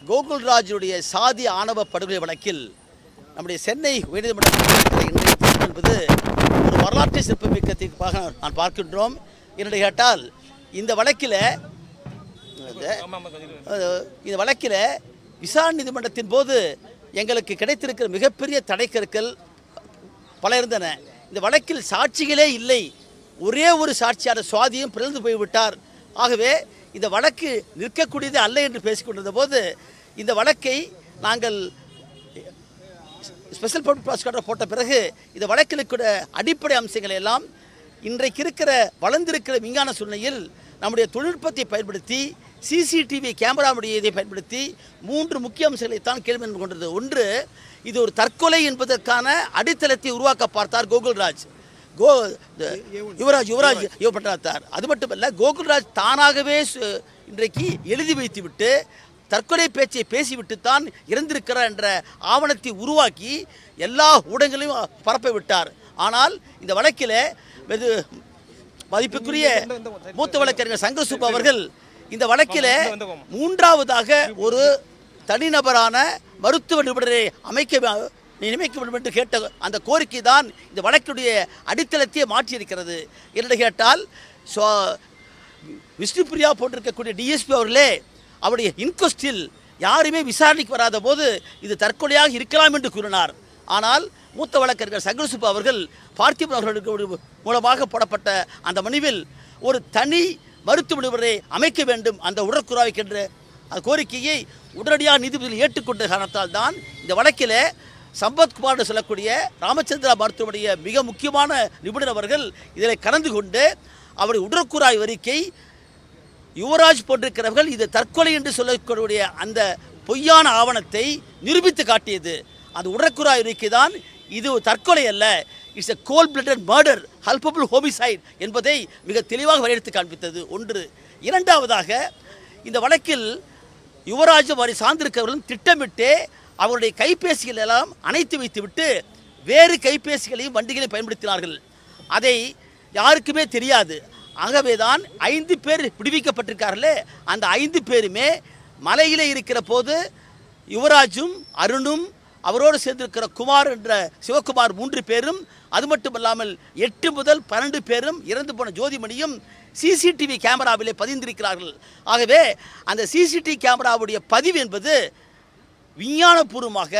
கோகுல்ராஜுடைய சாதி ஆணவ படுகொலை வழக்கில் நம்முடைய சென்னை உயர்நீதிமன்றத்தில் இருக்கிற இன்றைய தீர்ப்பு என்பது ஒரு வரலாற்று சிறப்புமிக்க தீர்ப்பாக நான் பார்க்கின்றோம் என்னுடைய கேட்டால் இந்த வழக்கில் அஹ், இந்த வழக்கில் விசாரணை நீதிமன்றத்தின் போது எங்களுக்கு கிடைத்திருக்கிற மிகப்பெரிய தடைக்கற்கள் பல இருந்தன இந்த வழக்கில் சாட்சிகளே இல்லை ஒரே ஒரு சாட்சியான சுவாதியும் பிறந்து போய்விட்டார் ஆகவே இந்த வழக்கு நிற்கக்கூடியது அல்ல என்று பேசிக்கொண்டிருந்த போது இந்த வழக்கை நாங்கள் ஸ்பெஷல் பப்ளிக் ப்ராசிக்யூட்டர் போட்ட பிறகு இந்த வழக்கில் இருக்கிற அடிப்படை அம்சங்களை எல்லாம் இன்றைக்கு இருக்கிற வளர்ந்திருக்கிற விஞ்ஞான சூழ்நிலையில் நம்முடைய தொழில்நுட்பத்தை பயன்படுத்தி சிசிடிவி கேமராவுடைய இதை பயன்படுத்தி மூன்று முக்கிய அம்சங்களைத்தான் கேள்வி நின்று கொண்டது ஒன்று இது ஒரு தற்கொலை என்பதற்கான அடித்தளத்தை உருவாக்க பார்த்தார் கோகுல்ராஜ் கோ இந்த யுவராஜ் யுவராஜ் யுவபட்நாத்தார் அது மட்டுமல்ல கோகுல்ராஜ் தானாகவே சு- இன்றைக்கு எழுதி வைத்துவிட்டு தற்கொலை பேச்சை பேசிவிட்டுத்தான் இறந்திருக்கிறார் என்ற ஆவணத்தை உருவாக்கி எல்லா ஊடகங்களையும் பரப்ப விட்டார் ஆனால் இந்த வழக்கில் வெது மதிப்புக்குரிய மூத்த வழக்கறிஞர் சங்கர் அவர்கள் இந்த வழக்கில் மூன்றாவதாக ஒரு தனிநபரான மருத்துவ நிபுணரை அமைக்க வே- நியமிக்க வேண்டும் என்று கேட்ட அந்த கோரிக்கை தான் இந்த வழக்குடைய அடித்தளத்தையே மாற்றியிருக்கிறது என்று கேட்டால் சோ- விஷ்ணுபிரியா போட்டிருக்கக்கூடிய டிஎஸ்பி அவர்களே அவருடைய இன்கொஸ்டில் யாருமே விசாரணைக்கு வராத போது இது தற்கொலையாக இருக்கலாம் என்று கூறினார் ஆனால் மூத்த வழக்கறிஞர் சங்கரசுப்பு அவர்கள் பார்த்திபன் அவர்களுக்கு மூலமாக போடப்பட்ட அந்த மனுவில் ஒரு தனி மருத்துவ நிபுணரை அமைக்க வேண்டும் அந்த உடற்குறாய்க்கின்ற அந்த கோரிக்கையை உடனடியாக நீதிபதிகள் ஏற்றுக்கொண்ட காரணத்தால் தான் இந்த வழக்கில் சம்பத்குமார் என்று சொல்லக்கூடிய ராமச்சந்திரா மருத்துவமனைய மிக முக்கியமான நிபுணர் அவர்கள் இதில் கலந்து கொண்டு அவருடைய உடற்குறாய் அறிக்கை யுவராஜ் போன்றிருக்கிறவர்கள் இது தற்கொலை என்று சொல்லக்கூடிய அந்த பொய்யான ஆவணத்தை நிரூபித்து காட்டியது அந்த உடற்குறாய் அறிக்கை தான் இது ஒரு தற்கொலை அல்ல it's a cold blooded murder culpable homicide என்பதை மிக தெளிவாக வரையறுத்து காண்பித்தது ஒன்று இரண்டாவதாக இந்த வழக்கில் யுவராஜும் அவரை சார்ந்திருக்கிறவர்களும் திட்டமிட்டு அவருடைய கைபேசிகள் எல்லாம் அணைத்து வைத்துவிட்டு வேறு கைபேசிகளையும் வண்டிகளையும் பயன்படுத்தினார்கள் அதை யாருக்குமே தெரியாது ஆகவேதான் ஐந்து பேர் விடுவிக்கப்பட்டிருக்கார்களே அந்த ஐந்து பேருமே மலையிலே இருக்கிற போது யுவராஜும் அருணும் அவரோடு சேர்ந்திருக்கிற குமார் என்ற சிவகுமார் மூன்று பேரும் அது மட்டுமல்லாமல் எட்டு முதல் பன்னெண்டு பேரும் இறந்து போன ஜோதிமணியும் சிசிடிவி கேமராவிலே பதிந்திருக்கிறார்கள் ஆகவே அந்த சிசிடிவி கேமராவுடைய பதிவு என்பது விஞ்ஞானபூர்வமாக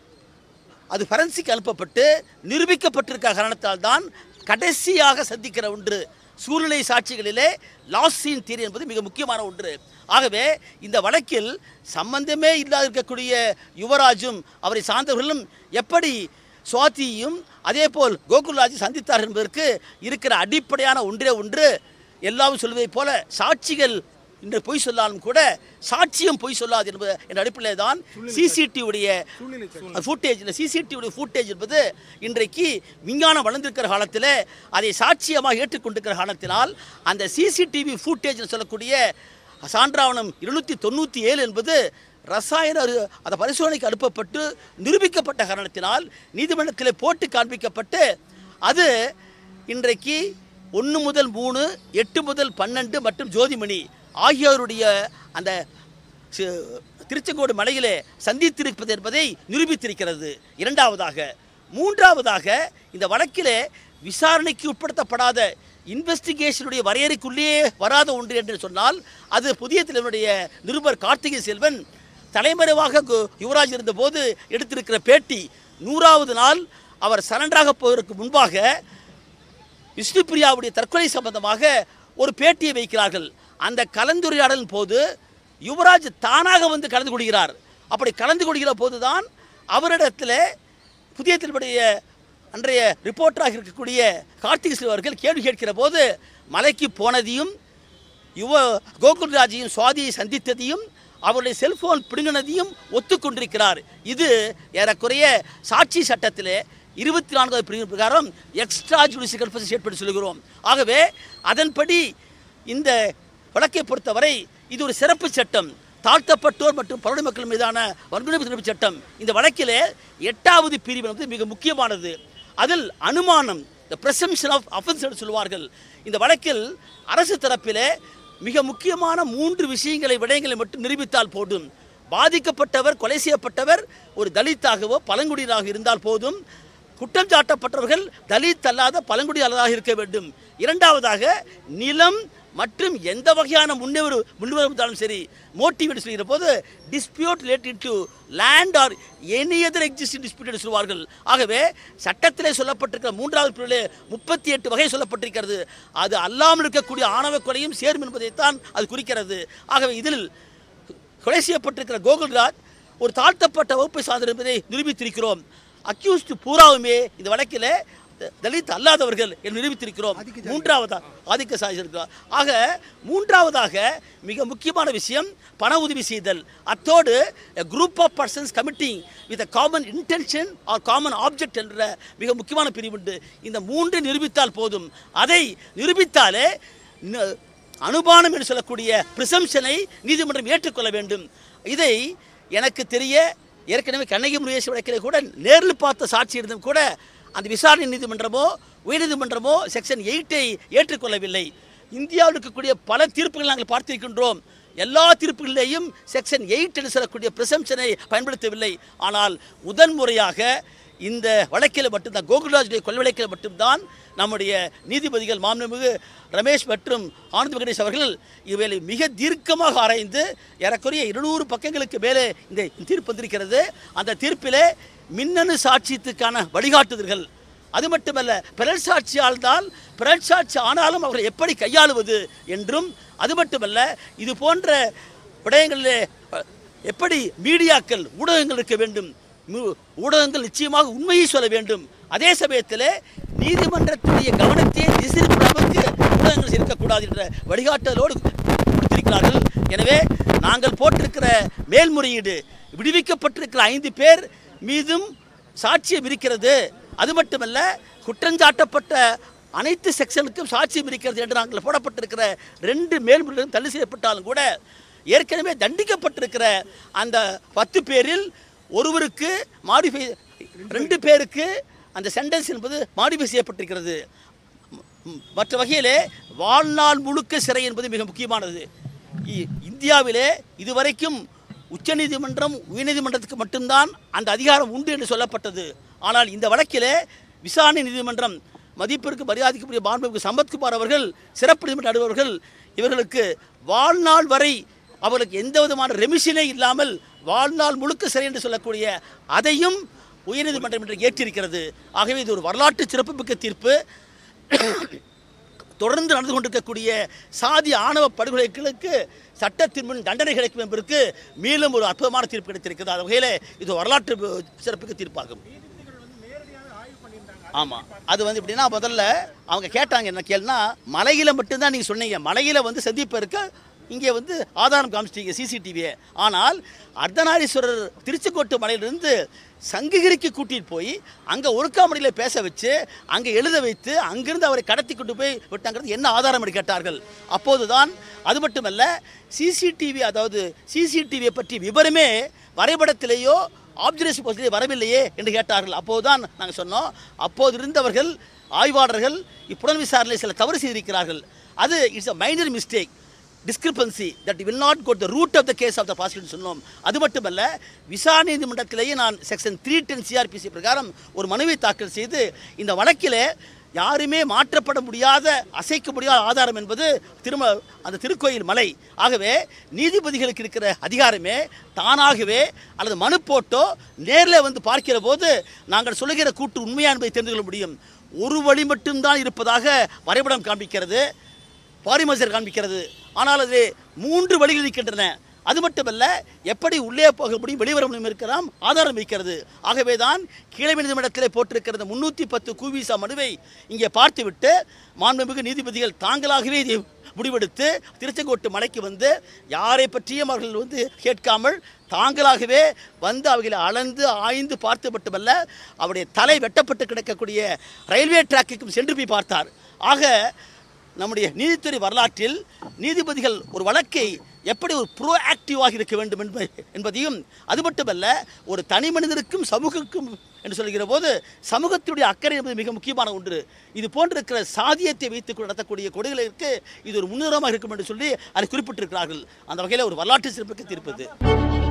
அது ஃபரன்சிக் அனுப்பப்பட்டு நிரூபிக்கப்பட்டிருக்க காரணத்தால் தான் கடைசியாக சந்திக்கிற ஒன்று சூழ்நிலை சாட்சிகளிலே லாஸ் சீன் தியரி என்பது மிக முக்கியமான ஒன்று ஆகவே இந்த வழக்கில் சம்பந்தமே இல்லாத இருக்கக்கூடிய யுவராஜும் அவரை சார்ந்தவர்களும் எப்படி சுவாதியும் அதேபோல் கோகுல்ராஜை சந்தித்தார் என்பதற்கு இருக்கிற அடிப்படையான ஒன்றே ஒன்று எல்லாரும் சொல்வதைப் போல சாட்சிகள் இன்று பொய் சொல்லாலும் கூட சாட்சியம் பொய் சொல்லாது என்பது என்ற அடிப்படையில் தான் சிசிடிவியுடைய ஃபுட்டேஜ் சிசிடிவியுடைய ஃபுட்டேஜ் என்பது இன்றைக்கு விஞ்ஞானம் வளர்ந்திருக்கிற காலத்தில் அதை சாட்சியமாக ஏற்றுக்கொண்டிருக்கிற காரணத்தினால் அந்த சிசிடிவி ஃபுட்டேஜ் சொல்லக்கூடிய சான்றாவணம் இருநூற்றி தொண்ணூற்றி ஏழு என்பது ரசாயன அரு- அந்த பரிசோதனைக்கு அனுப்பப்பட்டு நிரூபிக்கப்பட்ட காரணத்தினால் நீதிமன்றத்தில் போட்டு காண்பிக்கப்பட்டு அது இன்றைக்கு ஒன்று முதல் மூணு எட்டு முதல் பன்னெண்டு மற்றும் ஜோதிமணி ஆகியோருடைய அந்த சி- திருச்செங்கோடு மலையிலே சந்தித்திருப்பது என்பதை நிரூபித்திருக்கிறது இரண்டாவதாக மூன்றாவதாக இந்த வழக்கிலே விசாரணைக்கு உட்படுத்தப்படாத இன்வெஸ்டிகேஷனுடைய வரையறைக்குள்ளேயே வராத ஒன்று என்று சொன்னால் அது புதிய தலைவருடைய நிருபர் கார்த்திகை செல்வன் தலைமறைவாக கு- யுவராஜ் இருந்தபோது எடுத்திருக்கிற பேட்டி நூறாவது நாள் அவர் சரண்டராக போவதற்கு முன்பாக விஷ்ணுபிரியாவுடைய தற்கொலை சம்பந்தமாக ஒரு பேட்டியை வைக்கிறார்கள் அந்த கலந்துரையாடலின் போது யுவராஜ் தானாக வந்து கலந்து கொள்கிறார் அப்படி கலந்து கொள்கிற போதுதான் அவரிடத்தில் புதிய தலைமுடைய அன்றைய ரிப்போர்ட்டராக இருக்கக்கூடிய கார்த்திக் சிவ அவர்கள் கேள்வி கேட்கிற போது மலைக்கு போனதையும் யுவ கோகுல்ராஜையும் சுவாதியை சந்தித்ததையும் அவருடைய செல்போன் பிடுங்கினதையும் ஒத்துக்கொண்டிருக்கிறார் இது ஏறக்குறைய சாட்சி சட்டத்திலே இருபத்தி நான்காவது பிரிவு பிரகாரம் எக்ஸ்ட்ரா ஜுடிஷியல் கன்ஃபரன்ஸ் ஸ்டேட்மெண்ட் சொல்கிறோம் ஆகவே அதன்படி இந்த வழக்கை பொறுத்தவரை இது ஒரு சிறப்பு சட்டம் தாழ்த்தப்பட்டோர் மற்றும் பருவ மக்கள் மீதான வன்கொடுமை தடுப்பு சட்டம் இந்த வழக்கிலே எட்டாவது பிரிவு வந்து மிக முக்கியமானது அதில் அனுமானம் த பிரசம்ஷன் ஆஃப் அஃபென்ஸ் என்று சொல்வார்கள் இந்த வழக்கில் அரசு தரப்பிலே மிக முக்கியமான மூன்று விஷயங்களை விடயங்களை மட்டும் நிரூபித்தால் போதும் பாதிக்கப்பட்டவர் கொலை செய்யப்பட்டவர் ஒரு தலித்தாகவோ பழங்குடியினராக இருந்தால் போதும் குற்றம் சாட்டப்பட்டவர்கள் தலித் அல்லாத பழங்குடியாளராக இருக்க வேண்டும் இரண்டாவதாக நிலம் மற்றும் எந்த வகையான முன்னேறு முன்வரும் இருந்தாலும் சரி மோட்டிவேட் சொல்கிற போது dispute related to land or any other existing dispute என்று சொல்வார்கள் ஆகவே சட்டத்திலே சொல்லப்பட்டிருக்கிற மூன்றாவது பிரிவிலே முப்பத்தி எட்டு வகை சொல்லப்பட்டிருக்கிறது அது அல்லாமல் இருக்கக்கூடிய ஆணவ கொலையும் சேரும் என்பதைத்தான் அது குறிக்கிறது ஆகவே இதில் கொலை செய்யப்பட்டிருக்கிற கோகுல்ராஜ் ஒரு தாழ்த்தப்பட்ட வகுப்பை சார்ந்தவர் என்பதை நிரூபித்திருக்கிறோம் அக்யூஸ்ட் பூராவுமே இந்த வழக்கில் த- தலித் அல்லாதவர்கள் என்று நிரூபித்திருக்கிறோம் மூன்றாவதா ஆதிக்க சாதி இருக்கிறோம் ஆக மூன்றாவதாக மிக முக்கியமான விஷயம் பண உதவி செய்தல் அத்தோடு group of persons committing with a common intention or common object என்ற மிக முக்கியமான பிரிவு உண்டு இந்த மூன்று நிரூபித்தால் போதும் அதை நிரூபித்தாலே ந- அனுபானம் என்று சொல்லக்கூடிய பிரிசம்ஷனை நீதிமன்றம் ஏற்றுக்கொள்ள வேண்டும் இதை எனக்கு தெரிய ஏற்கனவே கண்ணகி முருகேஷ் வழக்கில் கூட நேரில் பார்த்த சாட்சி இருந்தும் கூட அந்த விசாரணை நீதிமன்றமோ உயர்நீதிமன்றமோ செக்ஷன் எயிட்டை ஏற்றுக்கொள்ளவில்லை இந்தியாவில் இருக்கக்கூடிய பல தீர்ப்புகள் நாங்கள் பார்த்திருக்கின்றோம் எல்லா தீர்ப்புகளிலேயும் செக்ஷன் எயிட் என்று சொல்லக்கூடிய பிரசம்ஷனை பயன்படுத்தவில்லை ஆனால் முதன்முறையாக இந்த வழக்கில் மட்டும்தான் கோகுல்ராஜுடைய கொலை வழக்கில் மட்டும்தான் நம்முடைய நீதிபதிகள் மாண்புமிகு ரமேஷ் மற்றும் ஆனந்த் வெங்கடேஷ் அவர்கள் இவைகளை மிக தீர்க்கமாக ஆராய்ந்து ஏறக்குறைய இருநூறு பக்கங்களுக்கு மேலே இந்த தீர்ப்பு வந்திருக்கிறது அந்த தீர்ப்பிலே மின்னணு சாட்சியத்துக்கான வழிகாட்டுதல்கள் அது மட்டுமல்ல பிறல் சாட்சி ஆழ்ந்தால் பிறல் சாட்சி ஆனாலும் அவர்களை எப்படி கையாளுவது என்றும் அது மட்டுமல்ல இது போன்ற விடயங்களிலே அஹ், எப்படி மீடியாக்கள் ஊடகங்கள் இருக்க வேண்டும் மு- ஊடகங்கள் நிச்சயமாக உண்மையை சொல்ல வேண்டும் அதே சமயத்தில் நீதிமன்றத்துடைய கவனத்தை திசை அளவுக்கு ஊடகங்கள் இருக்கக்கூடாது என்ற வழிகாட்டுதலோடு கொடுத்திருக்கிறார்கள் எனவே நாங்கள் போட்டிருக்கிற மேல்முறையீடு விடுவிக்கப்பட்டிருக்கிற ஐந்து பேர் மீதும் சாட்சியம் இருக்கிறது அது மட்டுமல்ல குற்றஞ்சாட்டப்பட்ட அனைத்து செக்ஷனுக்கும் சாட்சியம் இருக்கிறது என்று நாங்கள் போடப்பட்டிருக்கிற ரெண்டு மேல்முறைகளும் தள்ளி செய்யப்பட்டாலும் கூட ஏற்கனவே தண்டிக்கப்பட்டிருக்கிற அந்த பத்து பேரில் ஒருவருக்கு மாடிஃபை ரெண்டு பேருக்கு அந்த சென்டென்ஸ் என்பது மாடிஃபை செய்யப்பட்டிருக்கிறது ம், மற்ற வகையிலே வாழ்நாள் முழுக்க சிறை என்பது மிக முக்கியமானது இ- இந்தியாவிலே இதுவரைக்கும் உச்சநீதிமன்றம் உயர்நீதிமன்றத்துக்கு மட்டும்தான் அந்த அதிகாரம் உண்டு என்று சொல்லப்பட்டது ஆனால் இந்த வழக்கிலே விசாரணை நீதிமன்றம் மதிப்பிற்கு மரியாதைக்குரிய மாண்புமிகு சம்பத்குமார் அவர்கள் சிறப்பு நீதிமன்ற நடுவர்கள் இவர்களுக்கு வாழ்நாள் வரை அவர்களுக்கு எந்த விதமான ரெமிஷனே இல்லாமல் வாழ்நாள் முழுக்க சிறை என்று சொல்லக்கூடிய அதையும் உயர்நீதிமன்றம் இன்று ஏற்றிருக்கிறது ஆகவே இது ஒரு வரலாற்று சிறப்புமிக்க தீர்ப்பு தொடர்ந்து நடந்து கொண்டிருக்கக்கூடிய சாதி ஆணவ படுகொலைகளுக்கு சட்டத்தின் முன் தண்டனை கிடைக்கும் என்பதற்கு மேலும் ஒரு அற்புதமான தீர்ப்பு கிடைத்திருக்கிறது அந்த வகையில் இது வரலாற்று சிறப்புக்கு தீர்ப்பாகும் ஆமாம் அது வந்து எப்படின்னா முதல்ல அவங்க கேட்டாங்க என்ன கேள்னா மலையில் மட்டும்தான் நீங்கள் சொன்னீங்க மலையில் வந்து சந்திப்பதற்கு இங்கே வந்து ஆதாரம் காமிச்சிட்டீங்க சிசிடிவியை ஆனால் அர்த்தநாரீஸ்வரர் திருச்சிக்கோட்டு மலையிலிருந்து சங்ககிரிக்கு கூட்டிகிட்டு போய் அங்கே ஒழுக்காமடியில் பேச வச்சு அங்கே எழுத வைத்து அங்கிருந்து அவரை கடத்தி கொண்டு போய் விட்டாங்கிறது என்ன ஆதாரம் என்று கேட்டார்கள் அப்போதுதான் அது மட்டுமல்ல சிசிடிவி அதாவது சிசிடிவியை பற்றி விவரமே வரைபடத்திலேயோ ஆப்சர்வேஷன் போஸ்டிலே வரவில்லையே என்று கேட்டார்கள் அப்போதுதான் நாங்கள் சொன்னோம் அப்போது இருந்தவர்கள் ஆய்வாளர்கள் இப்புலன் விசாரணையில் சில தவறு செய்திருக்கிறார்கள் அது it's a minor mistake discrepancy that will not go the root of the case of the positive சொன்னோம் அது மட்டுமல்ல விசாரணை நீதிமன்றத்திலேயே நான் செக்ஷன் த்ரீ டென் சிஆர்பிசி பிரகாரம் ஒரு மனுவை தாக்கல் செய்து இந்த வழக்கில் யாருமே மாற்றப்பட முடியாத அசைக்க முடியாத ஆதாரம் என்பது திரும அந்த திருக்கோயில் மலை ஆகவே நீதிபதிகளுக்கு இருக்கிற அதிகாரமே தானாகவே அல்லது மனு போட்டோ நேரில் வந்து பார்க்கிற போது நாங்கள் சொல்லுகிற கூட்டு உண்மையா என்பதை தெரிந்து கொள்ள முடியும் ஒரு வழி மட்டும்தான் இருப்பதாக வரைபடம் காண்பிக்கிறது பாரிமசர் காண்பிக்கிறது ஆனால் அது மூன்று வழிகள் இருக்கின்றன அது மட்டுமல்ல எப்படி உள்ளே போக முடியும் வெளிவர முடியும் இருக்கலாம் ஆதாரம் இருக்கிறது ஆகவே தான் கீழமை நீதிமன்றத்திலே போட்டிருக்கிறது முன்னூற்றி பத்து கூவிசா மனுவை இங்கே பார்த்துவிட்டு மாண்புமிகு நீதிபதிகள் தாங்களாகவே இதை முடிவெடுத்து திருச்செங்கோட்டு மலைக்கு வந்து யாரை பற்றியும் அவர்கள் வந்து கேட்காமல் தாங்களாகவே வந்து அவைகளை அளந்து ஆய்ந்து பார்த்து மட்டுமல்ல அவருடைய தலை வெட்டப்பட்டு கிடக்கக்கூடிய ரயில்வே டிராக்குக்கும் சென்று போய் பார்த்தார் ஆக நம்முடைய நீதித்துறை வரலாற்றில் நீதிபதிகள் ஒரு வழக்கை எப்படி ஒரு ப்ரோ ஆக்டிவாக இருக்க வேண்டும் என்ப என்பதையும் அது மட்டுமல்ல ஒரு தனி மனிதருக்கும் சமூகக்கும் என்று சொல்கிற போது சமூகத்தினுடைய அக்கறை என்பது மிக முக்கியமான ஒன்று இது போன்றிருக்கிற சாதியத்தை வைத்து நடத்தக்கூடிய கொடைகளுக்கு இது ஒரு முன்னுரமாக இருக்கும் என்று சொல்லி அதை குறிப்பிட்டிருக்கிறார்கள் அந்த வகையில் ஒரு வரலாற்று சிறப்புக்கு தீர்ப்பது